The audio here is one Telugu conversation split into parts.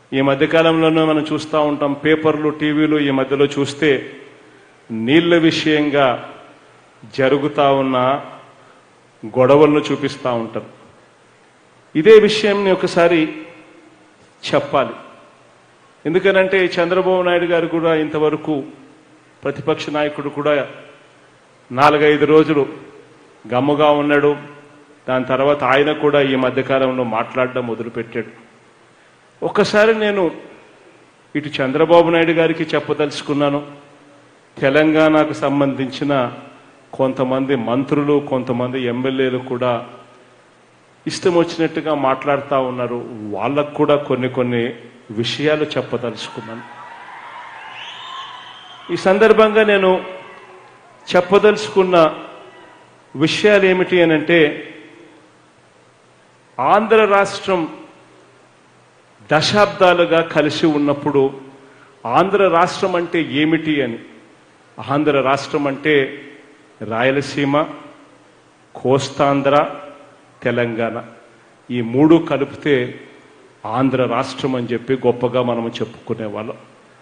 ఈ మధ్యకాలంలోనూ మనం చూస్తూ ఉంటాం పేపర్లు టీవీలు ఈ మధ్యలో చూస్తే నీళ్ల విషయంగా జరుగుతా ఉన్న గొడవలను చూపిస్తూ ఉంటారు ఇదే విషయంని ఒకసారి చెప్పాలి ఎందుకనంటే చంద్రబాబు నాయుడు గారు కూడా ఇంతవరకు ప్రతిపక్ష నాయకుడు కూడా నాలుగైదు రోజులు గమ్ముగా ఉన్నాడు దాని తర్వాత ఆయన కూడా ఈ మధ్యకాలంలో మాట్లాడడం మొదలుపెట్టాడు ఒక్కసారి నేను ఇటు చంద్రబాబు నాయుడు గారికి చెప్పదలుచుకున్నాను తెలంగాణకు సంబంధించిన కొంతమంది మంత్రులు కొంతమంది ఎమ్మెల్యేలు కూడా ఇష్టం వచ్చినట్టుగా మాట్లాడుతూ ఉన్నారు వాళ్ళకు కూడా కొన్ని కొన్ని విషయాలు చెప్పదలుచుకున్నాను ఈ సందర్భంగా నేను చెప్పదలుచుకున్న విషయాలు ఏమిటి అని అంటే ఆంధ్ర రాష్ట్రం దశాబ్దాలుగా కలిసి ఉన్నప్పుడు ఆంధ్ర రాష్ట్రం అంటే ఏమిటి అని ఆంధ్ర రాష్ట్రం అంటే రాయలసీమ కోస్తాంధ్ర తెలంగాణ ఈ మూడు కలిపితే ఆంధ్ర రాష్ట్రం అని చెప్పి గొప్పగా మనము చెప్పుకునేవాళ్ళం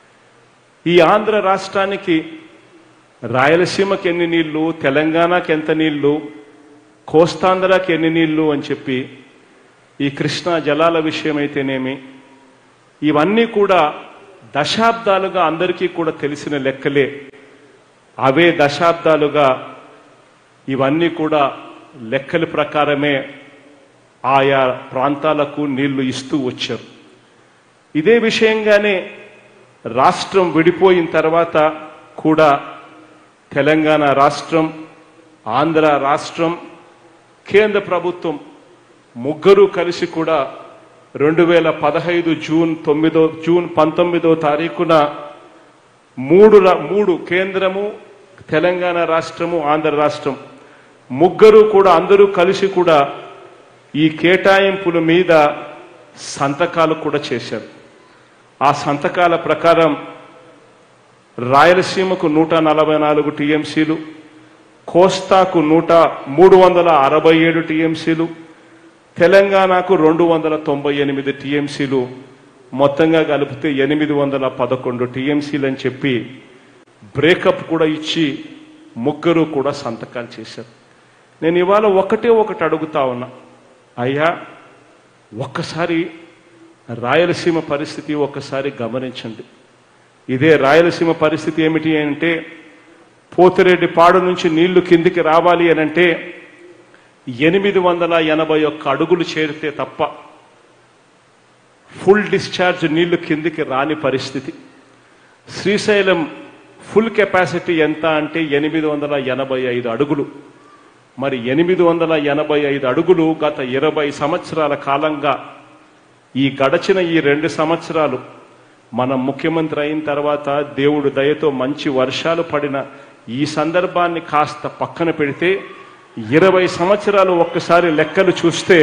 ఈ ఆంధ్ర రాష్ట్రానికి రాయలసీమకి ఎన్ని నీళ్లు తెలంగాణకి ఎంత నీళ్లు కోస్తాంధ్రకి ఎన్ని నీళ్లు అని చెప్పి ఈ కృష్ణా జలాల విషయం అయితేనేమి ఇవన్నీ కూడా దశాబ్దాలుగా అందరికీ కూడా తెలిసిన లెక్కలే అవే దశాబ్దాలుగా ఇవన్నీ కూడా లెక్కల ప్రకారమే ఆయా ప్రాంతాలకు నీళ్లు ఇస్తూ వచ్చారు ఇదే విషయంగానే రాష్ట్రం విడిపోయిన తర్వాత కూడా తెలంగాణ రాష్ట్రం ఆంధ్ర రాష్ట్రం కేంద్ర ప్రభుత్వం ముగ్గురు కలిసి కూడా రెండు వేల పదహైదు జూన్ తొమ్మిదో జూన్ పంతొమ్మిదో తారీఖున మూడు రా- మూడు కేంద్రము తెలంగాణ రాష్ట్రము ఆంధ్ర రాష్ట్రం ముగ్గురు కూడా అందరూ కలిసి కూడా ఈ కేటాయింపుల మీద సంతకాలు కూడా చేశారు ఆ సంతకాల ప్రకారం రాయలసీమకు నూట నలభై నాలుగు టీఎంసీలు కోస్తాకు నూట మూడు వందల అరవై ఏడు టీఎంసీలు తెలంగాణకు రెండు వందల తొంభై ఎనిమిది టీఎంసీలు మొత్తంగా కలిపితే ఎనిమిది వందల పదకొండు టీఎంసీలు అని చెప్పి బ్రేకప్ కూడా ఇచ్చి ముగ్గురు కూడా సంతకాలు చేశారు నేను ఇవాళ ఒకటే ఒకటి అడుగుతా ఉన్నా అయ్యా ఒక్కసారి రాయలసీమ పరిస్థితి ఒక్కసారి గమనించండి ఇదే రాయలసీమ పరిస్థితి ఏమిటి అంటే పోతిరెడ్డి పాడు నుంచి నీళ్లు కిందికి రావాలి అని అంటే ఎనిమిది వందల ఎనభై ఒక్క అడుగులు చేరితే తప్ప ఫుల్ డిశ్చార్జ్ నీళ్లు కిందికి రాని పరిస్థితి శ్రీశైలం ఫుల్ కెపాసిటీ ఎంత అంటే ఎనిమిది వందల ఎనభై ఐదు అడుగులు మరి ఎనిమిది వందల ఎనభై ఐదు అడుగులు గత ఇరవై సంవత్సరాల కాలంగా ఈ గడచిన ఈ రెండు సంవత్సరాలు మనం ముఖ్యమంత్రి అయిన తర్వాత దేవుడు దయతో మంచి వర్షాలు పడిన ఈ సందర్భాన్ని కాస్త పక్కన పెడితే ఇరవై సంవత్సరాలు ఒక్కసారి లెక్కలు చూస్తే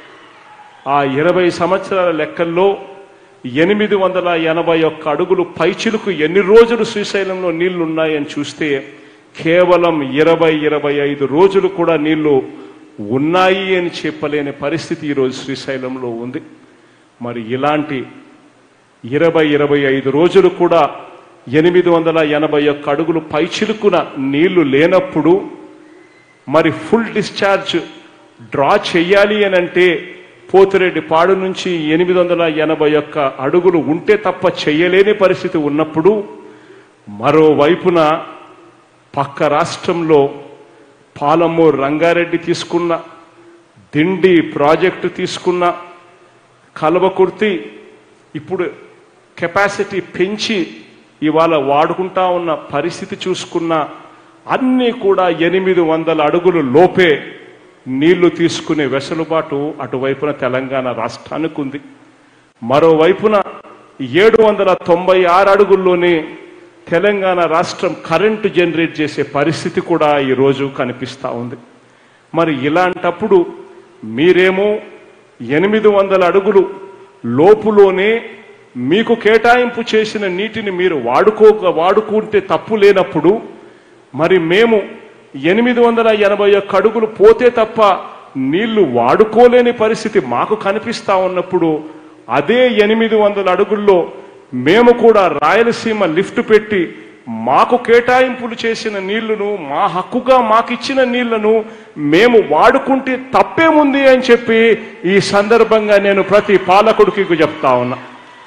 ఆ ఇరవై సంవత్సరాల లెక్కల్లో ఎనిమిది వందల ఎనభై ఒక్క అడుగులు పైచిలుకు ఎన్ని రోజులు శ్రీశైలంలో నీళ్లు ఉన్నాయని చూస్తే కేవలం ఇరవై ఇరవై ఐదు రోజులు కూడా నీళ్లు ఉన్నాయి అని చెప్పలేని పరిస్థితి ఈరోజు శ్రీశైలంలో ఉంది మరి ఇలాంటి ఇరవై ఇరవై ఐదు రోజులు కూడా ఎనిమిది వందల ఎనభై ఒక్క అడుగులు పైచిలుకున నీళ్లు లేనప్పుడు మరి ఫుల్ డిశ్చార్జ్ డ్రా చెయ్యాలి అని అంటే పోతిరెడ్డి పాడు నుంచి ఎనిమిది వందల ఎనభై ఒక్క అడుగులు ఉంటే తప్ప చెయ్యలేని పరిస్థితి ఉన్నప్పుడు మరోవైపున పక్క రాష్ట్రంలో పాలమూరు రంగారెడ్డి తీసుకున్న దిండి ప్రాజెక్టు తీసుకున్న కలవకుర్తి ఇప్పుడు కెపాసిటీ పెంచి ఇవాళ వాడుకుంటా ఉన్న పరిస్థితి చూసుకున్న అన్నీ కూడా ఎనిమిది వందల అడుగులు లోపే నీళ్లు తీసుకునే వెసులుబాటు అటువైపున తెలంగాణ రాష్ట్రానికి ఉంది మరోవైపున ఏడు వందల తొంభై ఆరు అడుగుల్లోనే తెలంగాణ రాష్ట్రం కరెంటు జనరేట్ చేసే పరిస్థితి కూడా ఈరోజు కనిపిస్తా ఉంది మరి ఇలాంటప్పుడు మీరేమో ఎనిమిది వందల అడుగులు లోపులోనే మీకు కేటాయింపు చేసిన నీటిని మీరు వాడుకోక వాడుకుంటే తప్పు లేనప్పుడు మరి మేము ఎనిమిది వందల ఎనభై ఒక్క అడుగులు పోతే తప్ప నీళ్లు వాడుకోలేని పరిస్థితి మాకు కనిపిస్తా ఉన్నప్పుడు అదే ఎనిమిది వందల అడుగుల్లో మేము కూడా రాయలసీమ లిఫ్ట్ పెట్టి మాకు కేటాయింపులు చేసిన నీళ్లను మా హక్కుగా మాకిచ్చిన నీళ్లను మేము వాడుకుంటే తప్పేముంది అని చెప్పి ఈ సందర్భంగా నేను ప్రతి పాలకుడికి చెప్తా ఉన్నా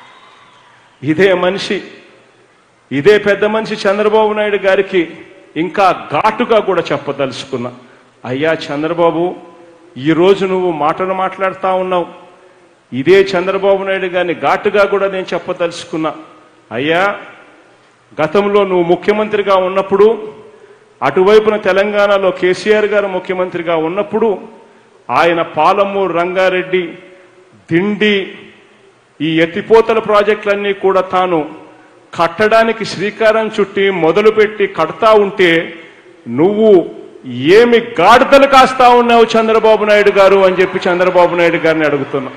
ఇదే మనిషి ఇదే పెద్ద మనిషి చంద్రబాబు నాయుడు గారికి ఇంకా ఘాటుగా కూడా చెప్పదలుచుకున్నా అయ్యా చంద్రబాబు ఈ రోజు నువ్వు మాటలు మాట్లాడుతా ఉన్నావు ఇదే చంద్రబాబు నాయుడు గారిని ఘాటుగా కూడా నేను చెప్పదలుచుకున్నా అయ్యా గతంలో నువ్వు ముఖ్యమంత్రిగా ఉన్నప్పుడు అటువైపున తెలంగాణలో కేసీఆర్ గారు ముఖ్యమంత్రిగా ఉన్నప్పుడు ఆయన పాలమూరు రంగారెడ్డి దిండి ఈ ఎత్తిపోతల ప్రాజెక్టులన్నీ కూడా తాను కట్టడానికి శ్రీకారం చుట్టి మొదలుపెట్టి కడతా ఉంటే నువ్వు ఏమి గాడిదలు కాస్తా ఉన్నావు చంద్రబాబు నాయుడు గారు అని చెప్పి చంద్రబాబు నాయుడు గారిని అడుగుతున్నా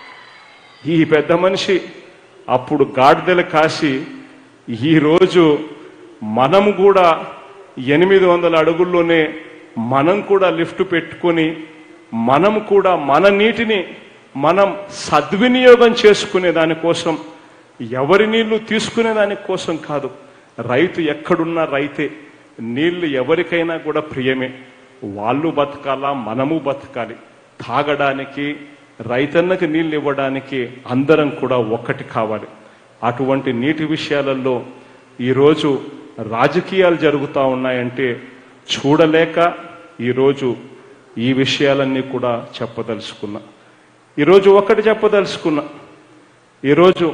ఈ పెద్ద మనిషి అప్పుడు గాడిదలు కాసి ఈరోజు మనం కూడా ఎనిమిది వందల అడుగుల్లోనే మనం కూడా లిఫ్ట్ పెట్టుకొని మనం కూడా మన నీటిని మనం సద్వినియోగం చేసుకునే దానికోసం ఎవరి నీళ్లు తీసుకునే దానికోసం కాదు రైతు ఎక్కడున్నా రైతే నీళ్లు ఎవరికైనా కూడా ప్రియమే వాళ్ళు బతకాలా మనము బతకాలి తాగడానికి రైతన్నకి నీళ్ళు ఇవ్వడానికి అందరం కూడా ఒక్కటి కావాలి అటువంటి నీటి విషయాలలో ఈరోజు రాజకీయాలు జరుగుతూ ఉన్నాయంటే చూడలేక ఈరోజు ఈ విషయాలన్నీ కూడా చెప్పదలుచుకున్నా ఈరోజు ఒక్కటి చెప్పదలుచుకున్నా ఈరోజు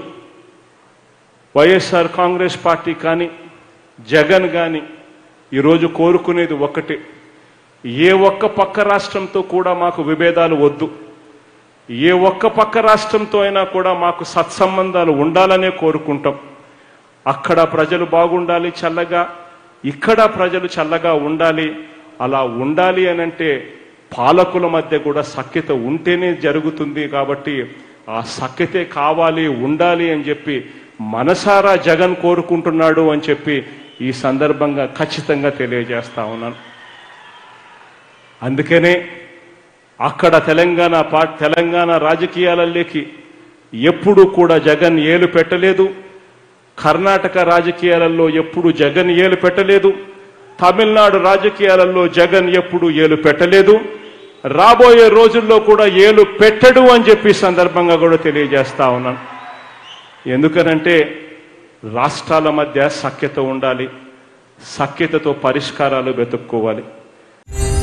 వైఎస్ఆర్ కాంగ్రెస్ పార్టీ కానీ జగన్ కానీ ఈరోజు కోరుకునేది ఒక్కటే ఏ ఒక్క పక్క రాష్ట్రంతో కూడా మాకు విభేదాలు వద్దు ఏ ఒక్క పక్క రాష్ట్రంతో అయినా కూడా మాకు సత్సంబంధాలు ఉండాలనే కోరుకుంటాం అక్కడ ప్రజలు బాగుండాలి చల్లగా ఇక్కడ ప్రజలు చల్లగా ఉండాలి అలా ఉండాలి అని అంటే పాలకుల మధ్య కూడా సఖ్యత ఉంటేనే జరుగుతుంది కాబట్టి ఆ సఖ్యతే కావాలి ఉండాలి అని చెప్పి మనసారా జగన్ కోరుకుంటున్నాడు అని చెప్పి ఈ సందర్భంగా ఖచ్చితంగా తెలియజేస్తా ఉన్నాను అందుకనే అక్కడ తెలంగాణ పా తెలంగాణ రాజకీయాలలోకి ఎప్పుడు కూడా జగన్ ఏలు పెట్టలేదు కర్ణాటక రాజకీయాలలో ఎప్పుడు జగన్ ఏలు పెట్టలేదు తమిళనాడు రాజకీయాలలో జగన్ ఎప్పుడు ఏలు పెట్టలేదు రాబోయే రోజుల్లో కూడా ఏలు పెట్టడు అని చెప్పి ఈ సందర్భంగా కూడా తెలియజేస్తా ఉన్నాను ఎందుకనంటే రాష్ట్రాల మధ్య సఖ్యత ఉండాలి సఖ్యతతో పరిష్కారాలు వెతుక్కోవాలి